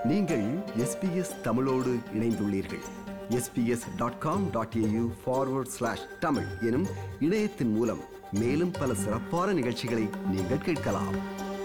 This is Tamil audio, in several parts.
நீங்கள் எஸ்பிஎஸ் தமிழோடு இணைந்துள்ளீர்கள் SBS dot com dot AU forward slash Tamil எனும் இணையத்தின் மூலம் மேலும் பல சிறப்பான நிகழ்ச்சிகளை நீங்கள் கேட்கலாம்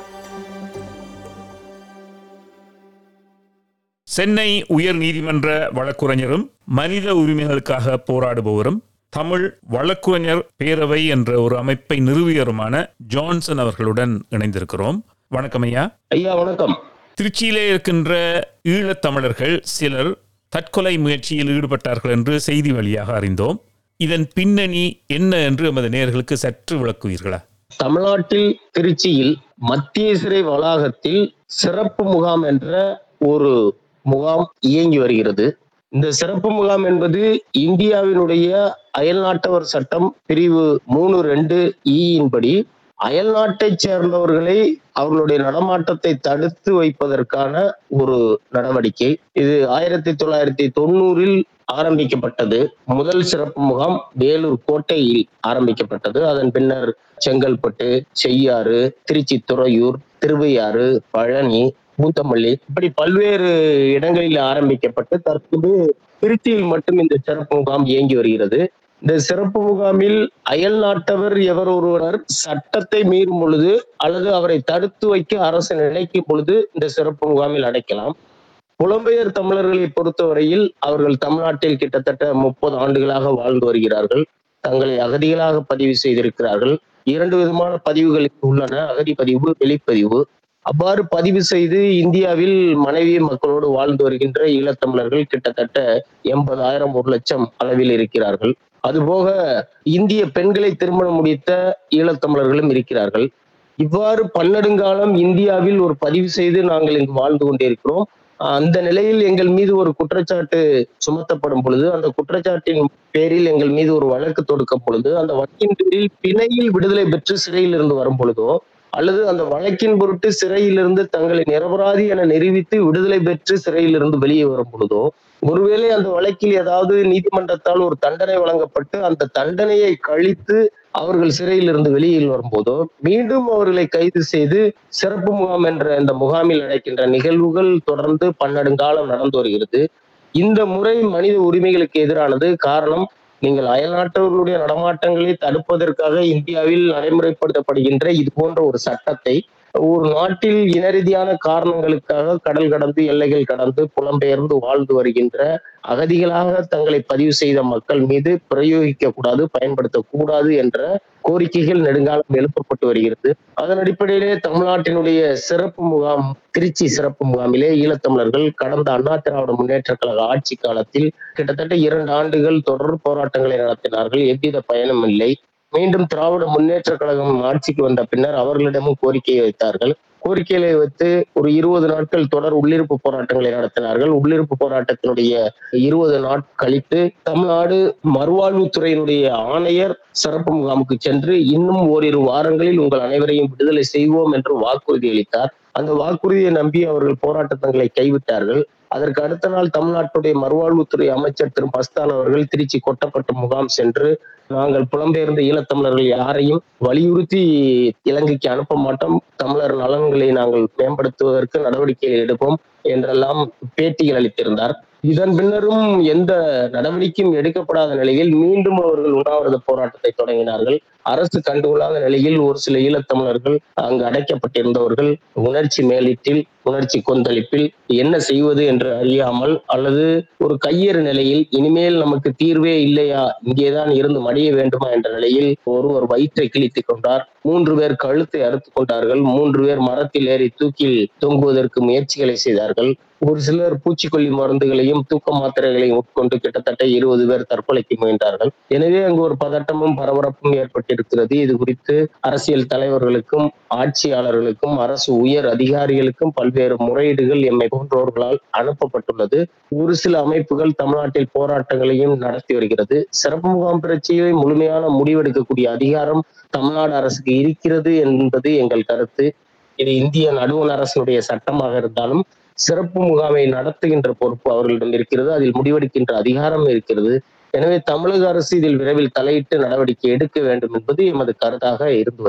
சென்னை உயர் நீதிமன்ற வழக்குரைஞரும் மனித உரிமைகளுக்காக போராடுபவரும் தமிழ் வழக்குரைஞர் பேரவை என்ற ஒரு அமைப்பை நிறுவியருமான ஜான்சன் அவர்களுடன் இணைந்திருக்கிறோம் வணக்கம் ஐயா ஐயா வணக்கம் திருச்சியிலே இருக்கின்ற ஈழத்தமிழர்கள் சிலர் தற்கொலை முயற்சியில் ஈடுபட்டார்கள் என்று செய்தி வழியாக அறிந்தோம் இதன் பின்னணி என்ன என்று எமது நேயர்களுக்கு சற்று விளக்குவீர்களா தமிழ்நாட்டில் திருச்சியில் மத்திய சிறை வளாகத்தில் சிறப்பு முகாம் என்ற ஒரு முகாம் இயங்கி வருகிறது இந்த சிறப்பு முகாம் என்பது இந்தியாவினுடைய அயல்நாட்டவர் சட்டம் பிரிவு மூணு ரெண்டு இன்படி அயல்நாட்டைச் சேர்ந்தவர்களை அவர்களுடைய நடமாட்டத்தை தடுத்து வைப்பதற்கான ஒரு நடவடிக்கை இது ஆயிரத்தி தொள்ளாயிரத்தி தொண்ணூறில் ஆரம்பிக்கப்பட்டது முதல் சிறப்பு முகாம் வேலூர் கோட்டையில் ஆரம்பிக்கப்பட்டது அதன் பின்னர் செங்கல்பட்டு செய்யாறு திருச்சி துறையூர் திருவையாறு பழனி பூத்தமல்லி இப்படி பல்வேறு இடங்களில் ஆரம்பிக்கப்பட்டு தற்போது திருச்சியில் மட்டும் இந்த சிறப்பு முகாம் இயங்கி வருகிறது இந்த சிறப்பு முகாமில் அயல் நாட்டவர் எவர் ஒருவர் சட்டத்தை மீறும் பொழுது அல்லது அவரை தடுத்து வைக்க அரசு நினைக்கும் பொழுது இந்த சிறப்பு முகாமில் அடைக்கலாம் புலம்பெயர் தமிழர்களை பொறுத்தவரையில் அவர்கள் தமிழ்நாட்டில் கிட்டத்தட்ட முப்பது ஆண்டுகளாக வாழ்ந்து வருகிறார்கள் தங்களை அகதிகளாக பதிவு செய்திருக்கிறார்கள் இரண்டு விதமான பதிவுகள் உள்ளன அகதி பதிவு வெளிப்பதிவு அவ்வாறு பதிவு செய்து இந்தியாவில் மனைவி மக்களோடு வாழ்ந்து வருகின்ற ஈழத்தமிழர்கள் கிட்டத்தட்ட எண்பதாயிரம் ஒரு லட்சம் அளவில் இருக்கிறார்கள் அதுபோக இந்திய பெண்களை திருமணம் முடித்த ஈழத்தமிழர்களும் இருக்கிறார்கள் இவ்வாறு பன்னெடுங்காலம் இந்தியாவில் ஒரு பதிவு செய்து நாங்கள் இங்கு வாழ்ந்து கொண்டிருக்கிறோம் அந்த நிலையில் எங்கள் மீது ஒரு குற்றச்சாட்டு சுமத்தப்படும் பொழுது அந்த குற்றச்சாட்டின் பேரில் எங்கள் மீது ஒரு வழக்கு தொடுக்கும் பொழுது அந்த வழக்கின் பேரில் பிணையில் விடுதலை பெற்று சிறையில் இருந்து வரும் பொழுதோ அல்லது அந்த வழக்கின் பொருட்டு சிறையிலிருந்து தங்களை நிரபராதி என நிரூபித்து விடுதலை பெற்று சிறையிலிருந்து வெளியே வரும் பொழுதோ ஒருவேளை அந்த வழக்கில் ஏதாவது நீதிமன்றத்தால் ஒரு தண்டனை வழங்கப்பட்டு அந்த தண்டனையை கழித்து அவர்கள் சிறையில் இருந்து வெளியில் வரும்போதோ மீண்டும் அவர்களை கைது செய்து சிறப்பு முகாம் என்ற இந்த முகாமில் நடக்கின்ற நிகழ்வுகள் தொடர்ந்து பன்னெடுங்காலம் நடந்து வருகிறது இந்த முறை மனித உரிமைகளுக்கு எதிரானது காரணம் நீங்கள் அயல்நாட்டவர்களுடைய நடமாட்டங்களை தடுப்பதற்காக இந்தியாவில் நடைமுறைப்படுத்தப்படுகின்ற இது போன்ற ஒரு சட்டத்தை ஒரு நாட்டில் இனரீதியான காரணங்களுக்காக கடல் கடந்து எல்லைகள் கடந்து புலம்பெயர்ந்து வாழ்ந்து வருகின்ற அகதிகளாக தங்களை பதிவு செய்த மக்கள் மீது பிரயோகிக்க கூடாது பயன்படுத்தக்கூடாது என்ற கோரிக்கைகள் நெடுங்காலம் எழுப்பப்பட்டு வருகிறது அதன் அடிப்படையிலே தமிழ்நாட்டினுடைய சிறப்பு முகாம் திருச்சி சிறப்பு முகாமிலே ஈழத்தமிழர்கள் கடந்த அண்ணா திராவிட முன்னேற்ற கழக ஆட்சி காலத்தில் கிட்டத்தட்ட இரண்டு ஆண்டுகள் தொடர் போராட்டங்களை நடத்தினார்கள் எவ்வித பயனும் இல்லை மீண்டும் திராவிட முன்னேற்ற கழகம் ஆட்சிக்கு வந்த பின்னர் அவர்களிடமும் கோரிக்கையை வைத்தார்கள் கோரிக்கைகளை வைத்து ஒரு இருபது நாட்கள் தொடர் உள்ளிருப்பு போராட்டங்களை நடத்தினார்கள் உள்ளிருப்பு போராட்டத்தினுடைய இருபது நாட் கழித்து தமிழ்நாடு மறுவாழ்வுத்துறையினுடைய ஆணையர் சிறப்பு முகாமுக்கு சென்று இன்னும் ஓரிரு வாரங்களில் உங்கள் அனைவரையும் விடுதலை செய்வோம் என்று வாக்குறுதி அளித்தார் அந்த வாக்குறுதியை நம்பி அவர்கள் போராட்டங்களை கைவிட்டார்கள் அதற்கு அடுத்த நாள் தமிழ்நாட்டுடைய மறுவாழ்வுத்துறை அமைச்சர் திரு மஸ்தான் அவர்கள் திருச்சி கொட்டப்பட்ட முகாம் சென்று நாங்கள் புலம்பெயர்ந்த ஈழத்தமிழர்கள் யாரையும் வலியுறுத்தி இலங்கைக்கு அனுப்ப மாட்டோம் தமிழர் நலன்களை நாங்கள் மேம்படுத்துவதற்கு நடவடிக்கை எடுப்போம் என்றெல்லாம் பேட்டிகள் அளித்திருந்தார் இதன் பின்னரும் எந்த நடவடிக்கையும் எடுக்கப்படாத நிலையில் மீண்டும் அவர்கள் உண்ணாவிரத போராட்டத்தை தொடங்கினார்கள் அரசு கண்டுகொள்ளாத நிலையில் ஒரு சில ஈழத்தமிழர்கள் அங்கு அடைக்கப்பட்டிருந்தவர்கள் உணர்ச்சி மேலிட்டில் உணர்ச்சி கொந்தளிப்பில் என்ன செய்வது என்று அறியாமல் அல்லது ஒரு கையேறு நிலையில் இனிமேல் நமக்கு தீர்வே இல்லையா இங்கேதான் இருந்து மடிய வேண்டுமா என்ற நிலையில் ஒருவர் வயிற்றை கிழித்துக் கொண்டார் மூன்று பேர் கழுத்தை அறுத்துக் கொண்டார்கள் மூன்று பேர் மரத்தில் ஏறி தூக்கில் தொங்குவதற்கு முயற்சிகளை செய்தார்கள் ஒரு சிலர் பூச்சிக்கொல்லி மருந்துகளையும் தூக்க மாத்திரைகளையும் உட்கொண்டு கிட்டத்தட்ட இருபது பேர் தற்கொலைக்கு முயன்றார்கள் எனவே அங்கு ஒரு பதட்டமும் பரபரப்பும் ஏற்பட்டிருக்கிறது இது குறித்து அரசியல் தலைவர்களுக்கும் ஆட்சியாளர்களுக்கும் அரசு உயர் அதிகாரிகளுக்கும் பல்வேறு முறையீடுகள் எம்மை போன்றவர்களால் அனுப்பப்பட்டுள்ளது ஒரு சில அமைப்புகள் தமிழ்நாட்டில் போராட்டங்களையும் நடத்தி வருகிறது சிறப்பு முகாம் பிரச்சனையை முழுமையான முடிவெடுக்கக்கூடிய அதிகாரம் தமிழ்நாடு அரசுக்கு இருக்கிறது என்பது எங்கள் கருத்து இது இந்திய நடுவண் அரசுடைய சட்டமாக இருந்தாலும் சிறப்பு முகாமை நடத்துகின்ற பொறுப்பு அவர்களிடம் இருக்கிறது அதில் முடிவெடுக்கின்ற அதிகாரம் இருக்கிறது எனவே தமிழக அரசு இதில் விரைவில் தலையிட்டு நடவடிக்கை எடுக்க வேண்டும் என்பது எமது கருத்தாக இருந்து வருகிறது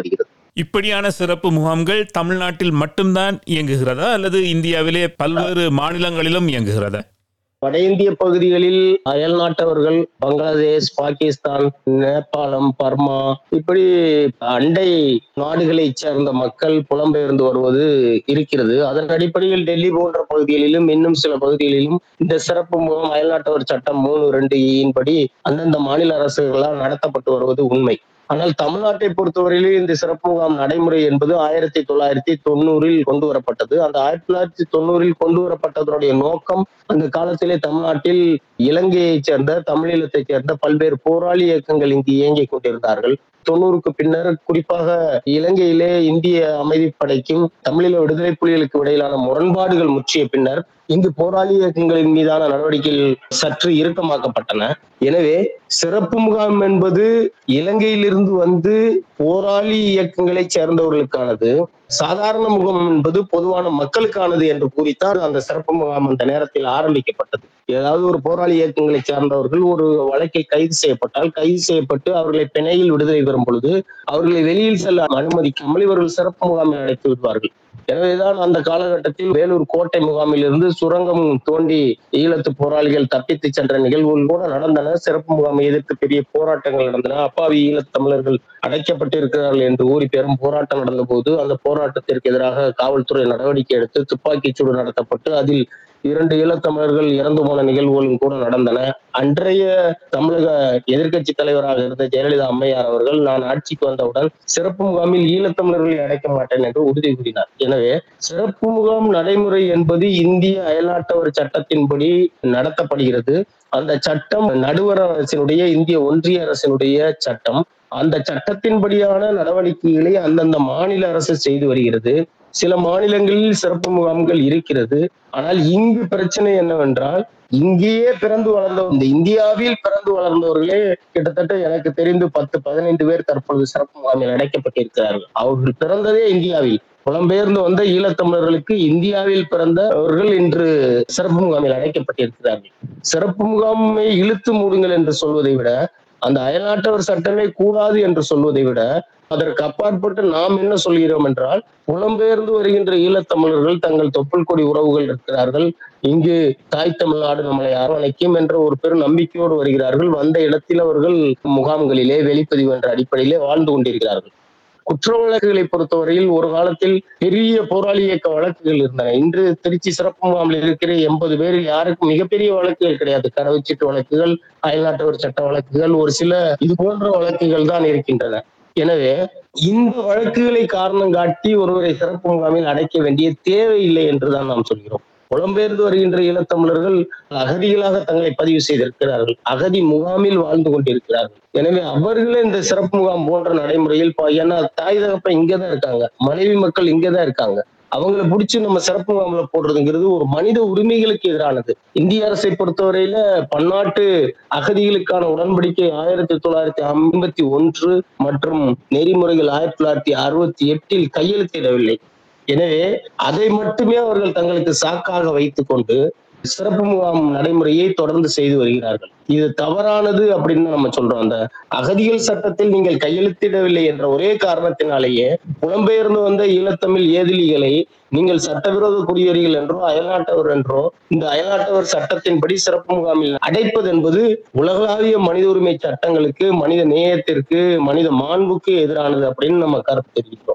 இப்படியான சிறப்பு முகாம்கள் தமிழ்நாட்டில் மட்டும்தான் இயங்குகிறதா அல்லது இந்தியாவிலே பல்வேறு மாநிலங்களிலும் இயங்குகிறதா வட இந்திய பகுதிகளில் அயல் நாட்டவர்கள் பங்களாதேஷ் பாகிஸ்தான் நேபாளம் பர்மா இப்படி அண்டை நாடுகளைச் சேர்ந்த மக்கள் புலம்பெயர்ந்து வருவது இருக்கிறது அதன் அடிப்படையில் டெல்லி போன்ற பகுதிகளிலும் இன்னும் சில பகுதிகளிலும் இந்த சிறப்பு முகாம் அயல்நாட்டவர் சட்டம் மூணு ரெண்டு யின் படி அந்தந்த மாநில அரசுகளால் நடத்தப்பட்டு வருவது உண்மை ஆனால் தமிழ்நாட்டை பொறுத்தவரையிலே இந்த சிறப்பு முகாம் நடைமுறை என்பது ஆயிரத்தி தொள்ளாயிரத்தி தொண்ணூறில் கொண்டு வரப்பட்டது அந்த ஆயிரத்தி தொள்ளாயிரத்தி தொண்ணூறில் கொண்டு வரப்பட்டதனுடைய நோக்கம் அந்த காலத்திலே தமிழ்நாட்டில் இலங்கையைச் சேர்ந்த தமிழீழத்தைச் சேர்ந்த பல்வேறு போராளி இயக்கங்கள் இங்கு இயங்கிக் கொண்டிருந்தார்கள் தொண்ணூறுக்கு பின்னர் குறிப்பாக இலங்கையிலே இந்திய அமைதிப்படைக்கும் தமிழீழ விடுதலை புலிகளுக்கு இடையிலான முரண்பாடுகள் முற்றிய பின்னர் இங்கு போராளி இயக்கங்களின் மீதான நடவடிக்கைகள் சற்று இறுக்கமாக்கப்பட்டன எனவே சிறப்பு முகாம் என்பது இலங்கையிலிருந்து வந்து போராளி இயக்கங்களை சேர்ந்தவர்களுக்கானது சாதாரண முகாம் என்பது பொதுவான மக்களுக்கானது என்று கூறித்தான் அந்த சிறப்பு முகாம் அந்த நேரத்தில் ஆரம்பிக்கப்பட்டது ஏதாவது ஒரு போராளி இயக்கங்களை சார்ந்தவர்கள் ஒரு வழக்கில் கைது செய்யப்பட்டால் கைது செய்யப்பட்டு அவர்களை பிணையில் விடுதலை பெறும் பொழுது அவர்களை வெளியில் செல்ல அனுமதிக்காமல் இவர்கள் சிறப்பு முகாமில் அடைத்து விடுவார்கள் எனவேதான் அந்த காலகட்டத்தில் வேலூர் கோட்டை முகாமில் இருந்து சுரங்கம் தோண்டி ஈழத்து போராளிகள் தப்பித்து சென்ற நிகழ்வுகள் கூட நடந்தன சிறப்பு முகாமை எதிர்த்து பெரிய போராட்டங்கள் நடந்தன அப்பாவி ஈழத் தமிழர்கள் அடைக்கப்பட்டு இருக்கிறார்கள் என்று கூறி பெரும் போராட்டம் நடந்த போது அந்த போராட்டத்திற்கு எதிராக காவல்துறை நடவடிக்கை எடுத்து துப்பாக்கிச் சூடு நடத்தப்பட்டு அதில் இரண்டு ஈழத்தமிழர்கள் இறந்து போன நிகழ்வுகளும் கூட நடந்தன அன்றைய தமிழக எதிர்க்கட்சி தலைவராக இருந்த ஜெயலலிதா அம்மையார் அவர்கள் நான் ஆட்சிக்கு வந்தவுடன் சிறப்பு முகாமில் ஈழத்தமிழர்களை அடைக்க மாட்டேன் என்று உறுதி கூறினார் எனவே சிறப்பு முகாம் நடைமுறை என்பது இந்திய அயல்நாட்டவர் சட்டத்தின்படி நடத்தப்படுகிறது அந்த சட்டம் நடுவர் அரசினுடைய இந்திய ஒன்றிய அரசினுடைய சட்டம் அந்த சட்டத்தின்படியான நடவடிக்கைகளை அந்தந்த மாநில அரசு செய்து வருகிறது சில மாநிலங்களில் சிறப்பு முகாம்கள் இருக்கிறது ஆனால் இங்கு பிரச்சனை என்னவென்றால் இங்கேயே பிறந்து வளர்ந்த இந்த இந்தியாவில் பிறந்து வளர்ந்தவர்களே கிட்டத்தட்ட எனக்கு தெரிந்து பத்து பதினைந்து பேர் தற்பொழுது சிறப்பு முகாமில் அடைக்கப்பட்டிருக்கிறார்கள் அவர்கள் பிறந்ததே இந்தியாவில் புலம்பெயர்ந்து வந்த ஈழத்தமிழர்களுக்கு இந்தியாவில் பிறந்தவர்கள் இன்று சிறப்பு முகாமில் அடைக்கப்பட்டிருக்கிறார்கள் சிறப்பு முகாமை இழுத்து மூடுங்கள் என்று சொல்வதை விட அந்த அயல்நாட்டவர் சட்டமே கூடாது என்று சொல்வதை விட அதற்கு அப்பாற்பட்டு நாம் என்ன சொல்கிறோம் என்றால் புலம்பெயர்ந்து வருகின்ற ஈழத்தமிழர்கள் தங்கள் தொப்புள் கொடி உறவுகள் இருக்கிறார்கள் இங்கு தாய் தமிழ்நாடு நம்மளை அரவணைக்கும் என்ற ஒரு பெரும் நம்பிக்கையோடு வருகிறார்கள் வந்த இடத்தில் அவர்கள் முகாம்களிலே வெளிப்பதிவு என்ற அடிப்படையிலே வாழ்ந்து கொண்டிருக்கிறார்கள் குற்ற வழக்குகளை பொறுத்தவரையில் ஒரு காலத்தில் பெரிய போராளி இயக்க வழக்குகள் இருந்தன இன்று திருச்சி சிறப்பு முகாமில் இருக்கிற எண்பது பேரில் யாருக்கும் மிகப்பெரிய வழக்குகள் கிடையாது கடவுச்சீட்டு வழக்குகள் அயல்நாட்டவர் சட்ட வழக்குகள் ஒரு சில இது போன்ற வழக்குகள் தான் இருக்கின்றன எனவே இந்த வழக்குகளை காரணம் காட்டி ஒருவரை சிறப்பு முகாமில் அடைக்க வேண்டிய தேவையில்லை என்றுதான் நாம் சொல்கிறோம் புலம்பெயர்ந்து வருகின்ற ஈழத்தமிழர்கள் அகதிகளாக தங்களை பதிவு செய்திருக்கிறார்கள் அகதி முகாமில் வாழ்ந்து கொண்டிருக்கிறார்கள் எனவே அவர்களே இந்த சிறப்பு முகாம் போன்ற நடைமுறையில் பா- ஏன்னா தாய் தகப்ப இங்கதான் இருக்காங்க மனைவி மக்கள் இங்கதான் இருக்காங்க அவங்கள பிடிச்சி நம்ம சிறப்பு முகாமில் போடுறதுங்கிறது ஒரு மனித உரிமைகளுக்கு எதிரானது இந்திய அரசை பொறுத்தவரையில பன்னாட்டு அகதிகளுக்கான உடன்படிக்கை ஆயிரத்தி தொள்ளாயிரத்தி ஐம்பத்தி ஒன்று மற்றும் நெறிமுறைகள் ஆயிரத்தி தொள்ளாயிரத்தி அறுபத்தி எட்டில் கையெழுத்திடவில்லை எனவே அதை மட்டுமே அவர்கள் தங்களுக்கு சாக்காக வைத்துக் கொண்டு சிறப்பு முகாம் நடைமுறையை தொடர்ந்து செய்து வருகிறார்கள் இது தவறானது அப்படின்னு நம்ம சொல்றோம் அந்த அகதிகள் சட்டத்தில் நீங்கள் கையெழுத்திடவில்லை என்ற ஒரே காரணத்தினாலேயே புலம்பெயர்ந்து வந்த ஈழத்தமிழ் ஏதிலிகளை நீங்கள் சட்டவிரோத குடியேறிகள் என்றோ அயல்நாட்டவர் என்றோ இந்த அயல்நாட்டவர் சட்டத்தின்படி சிறப்பு முகாமில் அடைப்பது என்பது உலகளாவிய மனித உரிமை சட்டங்களுக்கு மனித நேயத்திற்கு மனித மாண்புக்கு எதிரானது அப்படின்னு நம்ம கருத்து தெரிவிக்கிறோம்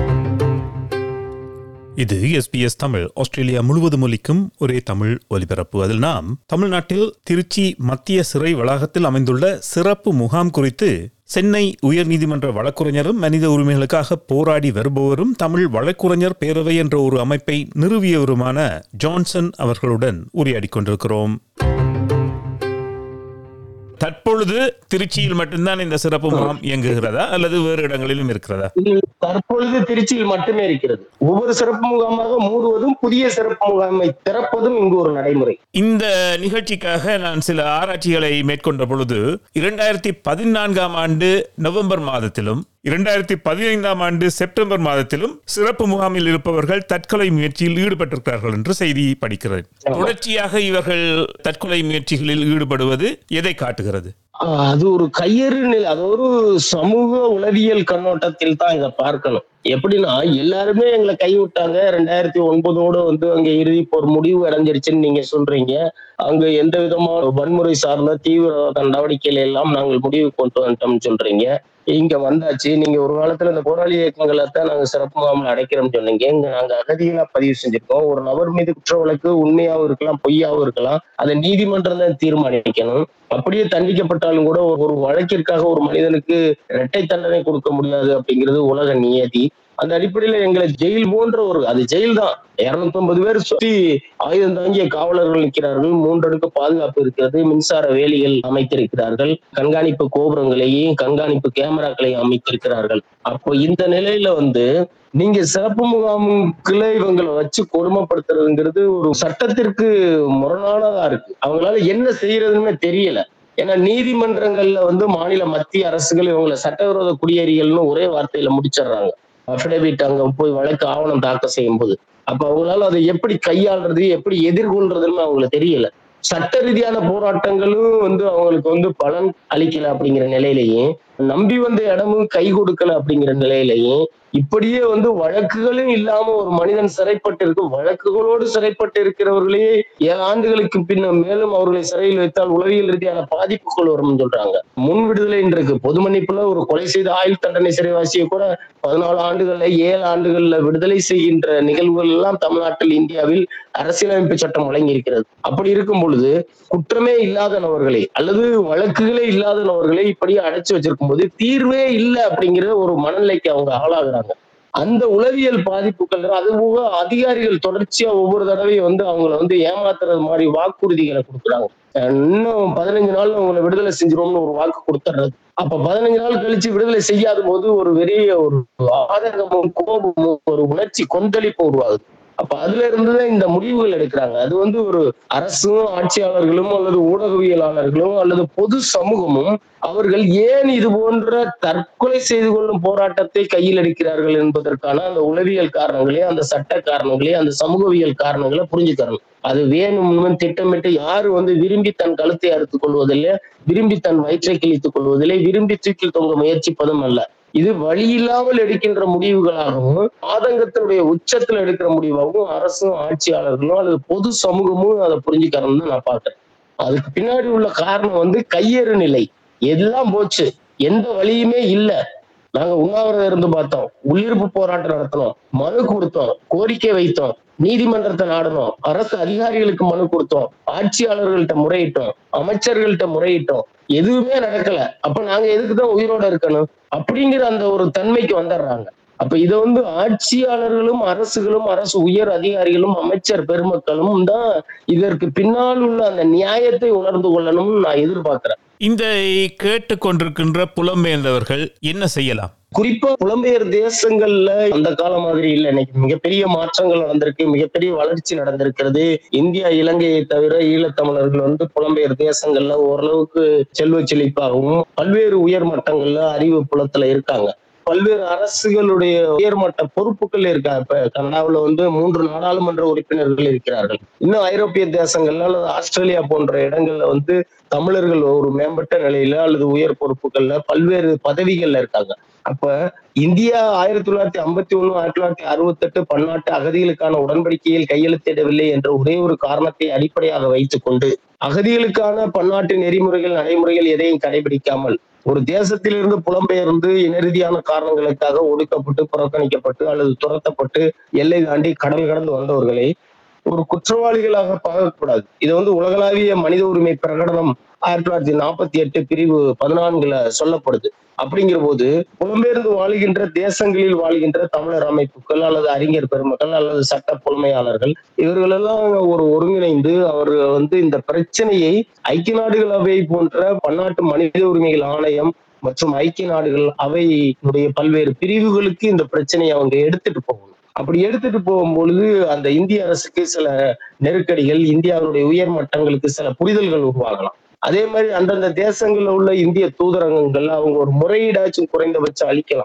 இது எஸ்பிஎஸ் தமிழ் ஆஸ்திரேலியா முழுவதும் ஒலிக்கும் ஒரே தமிழ் ஒலிபரப்பு அதில் நாம் தமிழ்நாட்டில் திருச்சி மத்திய சிறை வளாகத்தில் அமைந்துள்ள சிறப்பு முகாம் குறித்து சென்னை உயர்நீதிமன்ற வழக்குரைஞரும் மனித உரிமைகளுக்காக போராடி வருபவரும் தமிழ் வழக்குரைஞர் பேரவை என்ற ஒரு அமைப்பை நிறுவியவருமான ஜான்சன் அவர்களுடன் உரையாடிக் கொண்டிருக்கிறோம் தற்பொழுது திருச்சியில் மட்டும்தான் இந்த சிறப்பு முகாம் இயங்குகிறதா அல்லது வேறு இடங்களிலும் இருக்கிறதா இது தற்பொழுது திருச்சியில் மட்டுமே இருக்கிறது ஒவ்வொரு சிறப்பு முகாமாக மூடுவதும் புதிய சிறப்பு முகாமை திறப்பதும் இங்கு ஒரு நடைமுறை இந்த நிகழ்ச்சிக்காக நான் சில ஆராய்ச்சிகளை மேற்கொண்ட பொழுது இரண்டாயிரத்தி பதினான்காம் ஆண்டு நவம்பர் மாதத்திலும் இரண்டாயிரத்தி பதினைந்தாம் ஆண்டு செப்டம்பர் மாதத்திலும் சிறப்பு முகாமில் இருப்பவர்கள் தற்கொலை முயற்சியில் ஈடுபட்டிருக்கிறார்கள் என்று செய்தி படிக்கிறேன் தொடர்ச்சியாக இவர்கள் தற்கொலை முயற்சிகளில் ஈடுபடுவது எதை காட்டுகிறது ஆஹ் அது ஒரு கையறு நிலை அது ஒரு சமூக உளவியல் கண்ணோட்டத்தில் தான் இதை பார்க்கணும் எப்படின்னா எல்லாருமே எங்களை கைவிட்டாங்க ரெண்டாயிரத்தி ஒன்பதோட வந்து அங்க இறுதி போர் முடிவு அடைஞ்சிருச்சுன்னு நீங்க சொல்றீங்க அங்க எந்த விதமான வன்முறை சார்ந்த தீவிரவாத நடவடிக்கைகள் எல்லாம் நாங்கள் முடிவு கொண்டு வந்துட்டோம்னு சொல்றீங்க இங்க வந்தாச்சு நீங்க ஒரு காலத்துல இந்த போராளி இயக்கங்களை தான் நாங்க சிறப்பு முகாமில் அடைக்கிறோம்னு சொன்னீங்க இங்க நாங்க அகதிகளா பதிவு செஞ்சிருக்கோம் ஒரு நபர் மீது குற்ற வழக்கு உண்மையாவும் இருக்கலாம் பொய்யாவும் இருக்கலாம் அதை நீதிமன்றம் தான் தீர்மானிக்கணும் அப்படியே தண்டிக்கப்பட்டாலும் கூட ஒரு- ஒரு வழக்கிற்காக ஒரு மனிதனுக்கு இரட்டை தண்டனை கொடுக்க முடியாது அப்படிங்கிறது உலக நியதி அந்த அடிப்படையில எங்களை ஜெயில் போன்ற ஒரு அது ஜெயில் தான் இருநூத்தி ஐம்பது பேர் சுத்தி ஆயுதம் தாங்கிய காவலர்கள் நிற்கிறார்கள் மூன்றடுக்கு பாதுகாப்பு இருக்கிறது மின்சார வேலிகள் அமைத்திருக்கிறார்கள் கண்காணிப்பு கோபுரங்களையும் கண்காணிப்பு கேமராக்களையும் அமைத்திருக்கிறார்கள் அப்போ இந்த நிலையில வந்து நீங்க சிறப்பு முகாமுக்குள்ள இவங்களை வச்சு கொடுமைப்படுத்துறதுங்கிறது ஒரு சட்டத்திற்கு முரணானதா இருக்கு அவங்களால என்ன செய்யறதுன்னு தெரியல ஏன்னா நீதிமன்றங்கள்ல வந்து மாநில மத்திய அரசுகள் இவங்களை சட்டவிரோத குடியேறிகள்னு ஒரே வார்த்தையில முடிச்சிடுறாங்க அபிடவிட் அங்க போய் வழக்கு ஆவணம் தாக்கல் செய்யும் போது அப்ப அவங்களால அதை எப்படி கையாளுறது எப்படி எதிர்கொள்றதுன்னு அவங்களுக்கு தெரியல சட்ட ரீதியான போராட்டங்களும் வந்து அவங்களுக்கு வந்து பலன் அளிக்கல அப்படிங்கிற நிலையிலையும் நம்பி வந்த இடமும் கை கொடுக்கல அப்படிங்கிற நிலையிலையும் இப்படியே வந்து வழக்குகளும் இல்லாம ஒரு மனிதன் சிறைப்பட்டு இருக்கும் வழக்குகளோடு சிறைப்பட்டு இருக்கிறவர்களே ஏழு ஆண்டுகளுக்கு பின்ன மேலும் அவர்களை சிறையில் வைத்தால் உளவியல் ரீதியான பாதிப்புகள் வரும்னு சொல்றாங்க முன் விடுதலை இருக்கு பொது மன்னிப்புல ஒரு கொலை செய்த ஆயுள் தண்டனை சிறைவாசியை கூட பதினாலு ஆண்டுகள்ல ஏழு ஆண்டுகள்ல விடுதலை செய்கின்ற நிகழ்வுகள் எல்லாம் தமிழ்நாட்டில் இந்தியாவில் அரசியலமைப்பு சட்டம் வழங்கி இருக்கிறது அப்படி இருக்கும் பொழுது குற்றமே இல்லாத நபர்களை அல்லது வழக்குகளே இல்லாத நபர்களை இப்படியே அடைச்சு வச்சிருக்கும் போது தீர்வே இல்லை அப்படிங்கிற ஒரு மனநிலைக்கு அவங்க ஆளாகிறாங்க அந்த உளவியல் பாதிப்புகள் அது போக அதிகாரிகள் தொடர்ச்சியா ஒவ்வொரு தடவையும் வந்து அவங்கள வந்து ஏமாத்துறது மாதிரி வாக்குறுதிகளை கொடுக்குறாங்க அஹ் இன்னும் பதினஞ்சு நாள் உங்களை விடுதலை செஞ்சிருவோம்னு ஒரு வாக்கு கொடுத்துறது அப்ப பதினஞ்சு நாள் கழிச்சு விடுதலை செய்யாத போது ஒரு பெரிய ஒரு ஆதங்கமும் கோபமும் ஒரு உணர்ச்சி கொந்தளிப்பு உருவாகுது அப்ப அதுல இருந்துதான் இந்த முடிவுகள் எடுக்கிறாங்க அது வந்து ஒரு அரசும் ஆட்சியாளர்களும் அல்லது ஊடகவியலாளர்களும் அல்லது பொது சமூகமும் அவர்கள் ஏன் இது போன்ற தற்கொலை செய்து கொள்ளும் போராட்டத்தை கையில் எடுக்கிறார்கள் என்பதற்கான அந்த உளவியல் காரணங்களே அந்த சட்ட காரணங்களே அந்த சமூகவியல் காரணங்களை புரிஞ்சுக்கிறணும் அது வேணும்னு திட்டமிட்டு யாரு வந்து விரும்பி தன் கழுத்தை அறுத்துக் கொள்வதில்லை விரும்பி தன் வயிற்றை கிழித்துக் கொள்வதில்லை விரும்பி தூக்கில் தொங்க முயற்சிப்பதும் அல்ல இது வழி இல்லாமல் எடுக்கின்ற முடிவுகளாகவும் ஆதங்கத்தினுடைய உச்சத்துல எடுக்கிற முடிவாகவும் அரசும் ஆட்சியாளர்களும் அல்லது பொது சமூகமும் அதை புரிஞ்சுக்கிறோம்னு தான் நான் பார்க்கிறேன் அதுக்கு பின்னாடி உள்ள காரணம் வந்து கையறு நிலை எல்லாம் போச்சு எந்த வழியுமே இல்ல நாங்க உண்ணாவிரதம் இருந்து பார்த்தோம் உள்ளிருப்பு போராட்டம் நடத்தினோம் மனு கொடுத்தோம் கோரிக்கை வைத்தோம் நீதிமன்றத்தை நாடணும் அரசு அதிகாரிகளுக்கு மனு கொடுத்தோம் ஆட்சியாளர்கள்ட்ட முறையிட்டோம் அமைச்சர்கள்ட்ட முறையிட்டோம் எதுவுமே நடக்கல அப்ப நாங்க எதுக்குதான் உயிரோட இருக்கணும் அப்படிங்கிற அந்த ஒரு தன்மைக்கு வந்துடுறாங்க அப்ப இதை வந்து ஆட்சியாளர்களும் அரசுகளும் அரசு உயர் அதிகாரிகளும் அமைச்சர் பெருமக்களும் தான் இதற்கு பின்னால் உள்ள அந்த நியாயத்தை உணர்ந்து கொள்ளணும்னு நான் எதிர்பார்க்கிறேன் இந்த கேட்டுக்கொண்டிருக்கின்ற புலம்பெயர்ந்தவர்கள் என்ன செய்யலாம் குறிப்பா புலம்பெயர் தேசங்கள்ல அந்த காலம் மாதிரி இல்ல இன்னைக்கு மிகப்பெரிய மாற்றங்கள் நடந்திருக்கு மிகப்பெரிய வளர்ச்சி நடந்திருக்கிறது இந்தியா இலங்கையை தவிர ஈழத்தமிழர்கள் வந்து புலம்பெயர் தேசங்கள்ல ஓரளவுக்கு செல்வ செழிப்பாகவும் பல்வேறு உயர் மட்டங்கள்ல அறிவு புலத்துல இருக்காங்க பல்வேறு அரசுகளுடைய உயர்மட்ட பொறுப்புகள் இருக்காங்க இப்ப கனடாவுல வந்து மூன்று நாடாளுமன்ற உறுப்பினர்கள் இருக்கிறார்கள் இன்னும் ஐரோப்பிய தேசங்கள்ல அல்லது ஆஸ்திரேலியா போன்ற இடங்கள்ல வந்து தமிழர்கள் ஒரு மேம்பட்ட நிலையில அல்லது உயர் பொறுப்புகள்ல பல்வேறு பதவிகள்ல இருக்காங்க அப்ப இந்தியா ஆயிரத்தி தொள்ளாயிரத்தி ஐம்பத்தி ஒண்ணு ஆயிரத்தி தொள்ளாயிரத்தி அறுபத்தி எட்டு பன்னாட்டு அகதிகளுக்கான உடன்படிக்கையில் கையெழுத்திடவில்லை என்ற ஒரே ஒரு காரணத்தை அடிப்படையாக வைத்துக் கொண்டு அகதிகளுக்கான பன்னாட்டு நெறிமுறைகள் நடைமுறைகள் எதையும் கடைபிடிக்காமல் ஒரு தேசத்திலிருந்து புலம்பெயர்ந்து இனரீதியான காரணங்களுக்காக ஒடுக்கப்பட்டு புறக்கணிக்கப்பட்டு அல்லது துரத்தப்பட்டு எல்லை தாண்டி கடல் கடந்து வந்தவர்களை ஒரு குற்றவாளிகளாக பார்க்கக்கூடாது இது வந்து உலகளாவிய மனித உரிமை பிரகடனம் ஆயிரத்தி தொள்ளாயிரத்தி நாற்பத்தி எட்டு பிரிவு பதினான்குல சொல்லப்படுது அப்படிங்கிற போது புலம்பெயர்ந்து வாழுகின்ற தேசங்களில் வாழ்கின்ற தமிழர் அமைப்புகள் அல்லது அறிஞர் பெருமக்கள் அல்லது சட்ட புலமையாளர்கள் இவர்களெல்லாம் ஒரு ஒருங்கிணைந்து அவர் வந்து இந்த பிரச்சனையை ஐக்கிய நாடுகள் அவை போன்ற பன்னாட்டு மனித உரிமைகள் ஆணையம் மற்றும் ஐக்கிய நாடுகள் அவையினுடைய பல்வேறு பிரிவுகளுக்கு இந்த பிரச்சனையை அவங்க எடுத்துட்டு போகணும் அப்படி எடுத்துட்டு போகும்பொழுது அந்த இந்திய அரசுக்கு சில நெருக்கடிகள் இந்தியாவுடைய உயர் மட்டங்களுக்கு சில புரிதல்கள் உருவாகலாம் அதே மாதிரி அந்தந்த தேசங்கள்ல உள்ள இந்திய தூதரகங்கள்ல அவங்க ஒரு முறையீடாச்சும் குறைந்தபட்சம் அளிக்கலாம்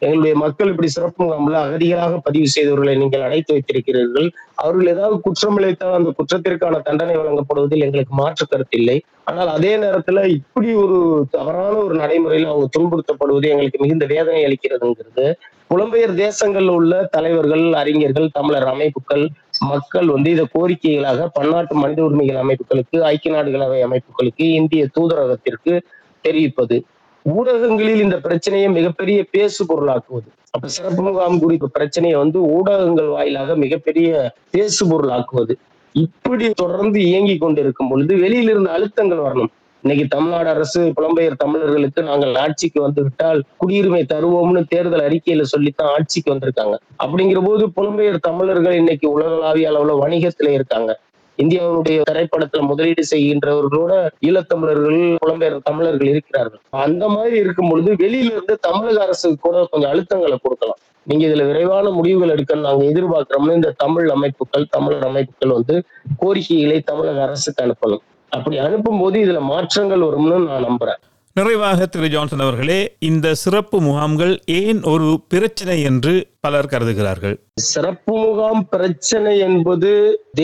எங்களுடைய மக்கள் இப்படி சிறப்பு முகாம்ல அகதிகளாக பதிவு செய்தவர்களை நீங்கள் அடைத்து வைத்திருக்கிறீர்கள் அவர்கள் ஏதாவது குற்றம் இழைத்தால் அந்த குற்றத்திற்கான தண்டனை வழங்கப்படுவதில் எங்களுக்கு மாற்று கருத்து இல்லை ஆனால் அதே நேரத்துல இப்படி ஒரு தவறான ஒரு நடைமுறையில் அவங்க துன்புறுத்தப்படுவது எங்களுக்கு மிகுந்த வேதனை அளிக்கிறதுங்கிறது புலம்பெயர் தேசங்கள்ல உள்ள தலைவர்கள் அறிஞர்கள் தமிழர் அமைப்புகள் மக்கள் வந்து இதை கோரிக்கைகளாக பன்னாட்டு மனித உரிமைகள் அமைப்புகளுக்கு ஐக்கிய நாடுகள் அவை அமைப்புகளுக்கு இந்திய தூதரகத்திற்கு தெரிவிப்பது ஊடகங்களில் இந்த பிரச்சனையை மிகப்பெரிய பேசு பொருளாக்குவது அப்ப சிறப்பு முகாம் குறித்த பிரச்சனையை வந்து ஊடகங்கள் வாயிலாக மிகப்பெரிய பேசு பொருளாக்குவது இப்படி தொடர்ந்து இயங்கி கொண்டிருக்கும் பொழுது வெளியிலிருந்து அழுத்தங்கள் வரணும் இன்னைக்கு தமிழ்நாடு அரசு புலம்பெயர் தமிழர்களுக்கு நாங்கள் ஆட்சிக்கு வந்து விட்டால் குடியுரிமை தருவோம்னு தேர்தல் அறிக்கையில சொல்லித்தான் ஆட்சிக்கு வந்திருக்காங்க அப்படிங்கிற போது புலம்பெயர் தமிழர்கள் இன்னைக்கு உலகளாவிய அளவுல வணிகத்துல இருக்காங்க இந்தியாவுடைய திரைப்படத்துல முதலீடு செய்கின்றவர்களோட ஈழத்தமிழர்கள் புலம்பெயர் தமிழர்கள் இருக்கிறார்கள் அந்த மாதிரி இருக்கும் பொழுது வெளியில இருந்து தமிழக அரசு கூட கொஞ்சம் அழுத்தங்களை கொடுக்கலாம் நீங்க இதுல விரைவான முடிவுகள் எடுக்கணும் நாங்க எதிர்பார்க்கிறோம்னு இந்த தமிழ் அமைப்புகள் தமிழர் அமைப்புகள் வந்து கோரிக்கைகளை தமிழக அரசுக்கு அனுப்பணும் அப்படி அனுப்பும் போது இதுல மாற்றங்கள் வரும்னு நான் நம்புறேன் நிறைவாக திரு ஜான்சன் அவர்களே இந்த சிறப்பு முகாம்கள் ஏன் ஒரு பிரச்சனை என்று பலர் கருதுகிறார்கள் சிறப்பு முகாம் பிரச்சனை என்பது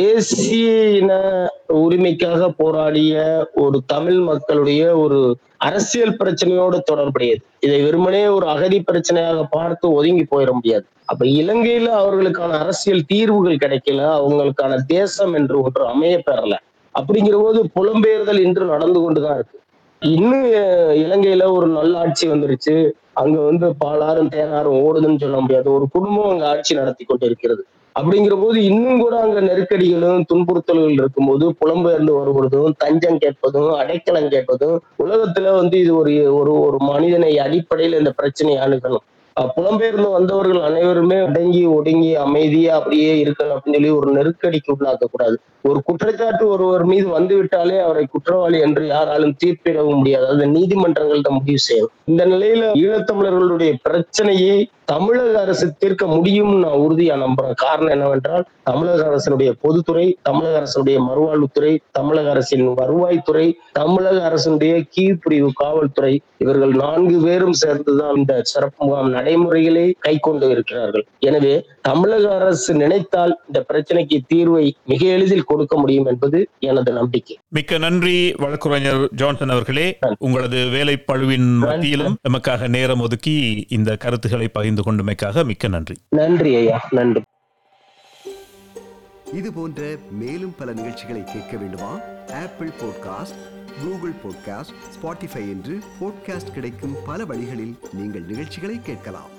தேசிய இன உரிமைக்காக போராடிய ஒரு தமிழ் மக்களுடைய ஒரு அரசியல் பிரச்சனையோடு தொடர்புடையது இதை வெறுமனே ஒரு அகதி பிரச்சனையாக பார்த்து ஒதுங்கி போயிட முடியாது அப்ப இலங்கையில அவர்களுக்கான அரசியல் தீர்வுகள் கிடைக்கல அவங்களுக்கான தேசம் என்று ஒன்று அமைய பெறல அப்படிங்கிற போது புலம்பெயர்தல் இன்று நடந்து கொண்டுதான் இருக்கு இன்னும் அஹ், இலங்கையில ஒரு நல்ல ஆட்சி வந்துருச்சு அங்க வந்து பாலாறும் தேனாரும் ஓடுதுன்னு சொல்ல முடியாது ஒரு குடும்பம் அங்க ஆட்சி நடத்தி கொண்டு இருக்கிறது அப்படிங்கிற போது இன்னும் கூட அங்க நெருக்கடிகளும் துன்புறுத்தல்கள் இருக்கும்போது புலம்பெயர்ந்து வருவதும் தஞ்சம் கேட்பதும் அடைக்கலம் கேட்பதும் உலகத்துல வந்து இது ஒரு ஒரு ஒரு மனிதனை அடிப்படையில் இந்த பிரச்சனையை அணுகணும் அஹ் புலம்பெயர்ந்து வந்தவர்கள் அனைவருமே அடங்கி ஒடுங்கி அமைதியா அப்படியே இருக்கணும் அப்படின்னு சொல்லி ஒரு நெருக்கடிக்கு உள்ளாக்க கூடாது ஒரு குற்றச்சாட்டு ஒருவர் மீது வந்து விட்டாலே அவரை குற்றவாளி என்று யாராலும் தீர்ப்பிடவும் முடியாது அது நீதிமன்றங்கள் தான் முடிவு செய்யும் இந்த நிலையில ஈழத்தமிழர்களுடைய பிரச்சனையை தமிழக அரசு தீர்க்க முடியும்னு நான் உறுதியா நம்புறேன் காரணம் என்னவென்றால் தமிழக அரசினுடைய பொதுத்துறை தமிழக அரசினுடைய மறுவாழ்வுத்துறை தமிழக அரசின் வருவாய்த்துறை தமிழக அரசினுடைய கீழ்பிரிவு காவல்துறை இவர்கள் நான்கு பேரும் சேர்ந்துதான் இந்த சிறப்பு முகாம் நடைமுறைகளை கை கொண்டு இருக்கிறார்கள் எனவே தமிழக அரசு நினைத்தால் இந்த பிரச்சனைக்கு தீர்வை மிக எளிதில் கொடுக்க முடியும் என்பது எனது நம்பிக்கை மிக்க நன்றி வழக்குரைஞர் ஜான்சன் அவர்களே உங்களது வேலை பழுவின் மத்தியிலும் எமக்காக நேரம் ஒதுக்கி இந்த கருத்துக்களை பகிர்ந்து கொண்டமைக்காக மிக்க நன்றி நன்றி ஐயா நன்றி இது போன்ற மேலும் பல நிகழ்ச்சிகளை கேட்க வேண்டுமா Apple podcast Google podcast Spotify என்று பாட்காஸ்ட் கிடைக்கும் பல வழிகளில் நீங்கள் நிகழ்ச்சிகளை கேட்கலாம்